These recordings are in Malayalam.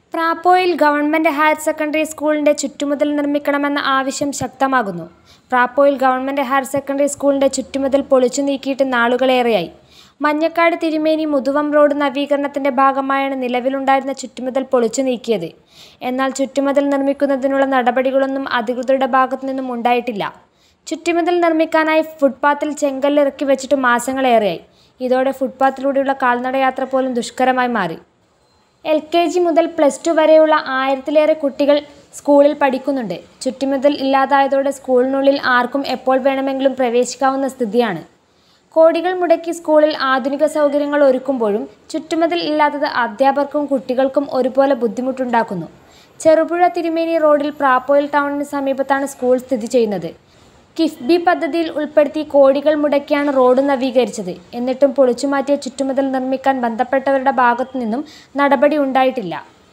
പ്രാപ്പോയിൽ ഗവൺമെന്റ് ഹയർ സെക്കൻഡറി സ്കൂളിന്റെ ചുറ്റുമതിൽ നിർമ്മിക്കണമെന്ന ആവശ്യം ശക്തമാകുന്നു പ്രാപ്പോയിൽ ഗവൺമെന്റ് ഹയർ സെക്കൻഡറി സ്കൂളിന്റെ ചുറ്റുമതിൽ പൊളിച്ചു നീക്കിയിട്ട് നാളുകളേറെയായി മഞ്ഞക്കാട് തിരുമേനി മുതുവം റോഡ് നവീകരണത്തിന്റെ ഭാഗമായാണ് നിലവിലുണ്ടായിരുന്ന ചുറ്റുമതിൽ പൊളിച്ചു നീക്കിയത് എന്നാൽ ചുറ്റുമതിൽ നിർമ്മിക്കുന്നതിനുള്ള നടപടികളൊന്നും അധികൃതരുടെ ഭാഗത്തു നിന്നും ഉണ്ടായിട്ടില്ല ചുറ്റുമതിൽ നിർമ്മിക്കാനായി ഫുട്പാത്തിൽ ചെങ്കല്ല് ഇറക്കി വെച്ചിട്ട് മാസങ്ങളേറെയായി ഇതോടെ ഫുട്പാത്തിലൂടെയുള്ള കാൽനടയാത്ര പോലും ദുഷ്കരമായി മാറി എൽ കെ ജി മുതൽ പ്ലസ് ടു വരെയുള്ള ആയിരത്തിലേറെ കുട്ടികൾ സ്കൂളിൽ പഠിക്കുന്നുണ്ട് ചുറ്റുമതിൽ ഇല്ലാതായതോടെ സ്കൂളിനുള്ളിൽ ആർക്കും എപ്പോൾ വേണമെങ്കിലും പ്രവേശിക്കാവുന്ന സ്ഥിതിയാണ് കോടികൾ മുടക്കി സ്കൂളിൽ ആധുനിക സൗകര്യങ്ങൾ ഒരുക്കുമ്പോഴും ചുറ്റുമതിൽ ഇല്ലാത്തത് അധ്യാപകർക്കും കുട്ടികൾക്കും ഒരുപോലെ ബുദ്ധിമുട്ടുണ്ടാക്കുന്നു ചെറുപുഴ തിരുമേനി റോഡിൽ പ്രാപ്പോയിൽ ടൗണിന് സമീപത്താണ് സ്കൂൾ സ്ഥിതി ചെയ്യുന്നത് കിഫ്ബി പദ്ധതിയിൽ ഉൾപ്പെടുത്തി കോടികൾ മുടക്കിയാണ് റോഡ് നവീകരിച്ചത് എന്നിട്ടും പൊളിച്ചുമാറ്റിയ ചുറ്റുമതിൽ നിർമ്മിക്കാൻ ബന്ധപ്പെട്ടവരുടെ ഭാഗത്തു നിന്നും നടപടി ഉണ്ടായിട്ടില്ല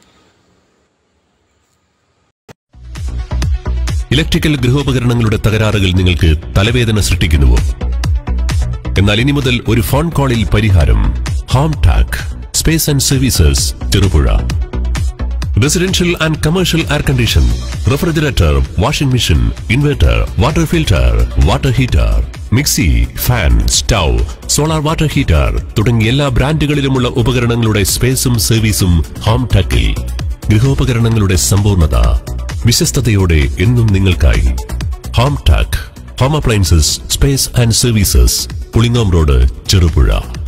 ഇലക്ട്രിക്കൽ ഗൃഹോപകരണങ്ങളുടെ തകരാറുകൾ നിങ്ങൾക്ക് തലവേദന സൃഷ്ടിക്കുന്നുവോ എന്നാൽ ഇനി മുതൽ ഒരു ഫോൺ കോളിൽ പരിഹാരം ഹോം ടാക് space and services Cherupuzha residential and commercial air condition refrigerator washing machine inverter water filter water heater mixie fan stove solar water heater തുടങ്ങിയ എല്ലാ ബ്രാൻഡുകളിലുമുള്ള ഉപകരണങ്ങളുടെ സ്പേസും സർവീസും ഹോം ടാക്കിൽ ഗൃഹോപകരണങ്ങളുടെ സമ്പൂർണ്ണത വിശ്വസ്തയോടെ എന്നും നിങ്ങൾക്കായി ഹോം ടാക് home appliances space and services Pulingome road Cherupuzha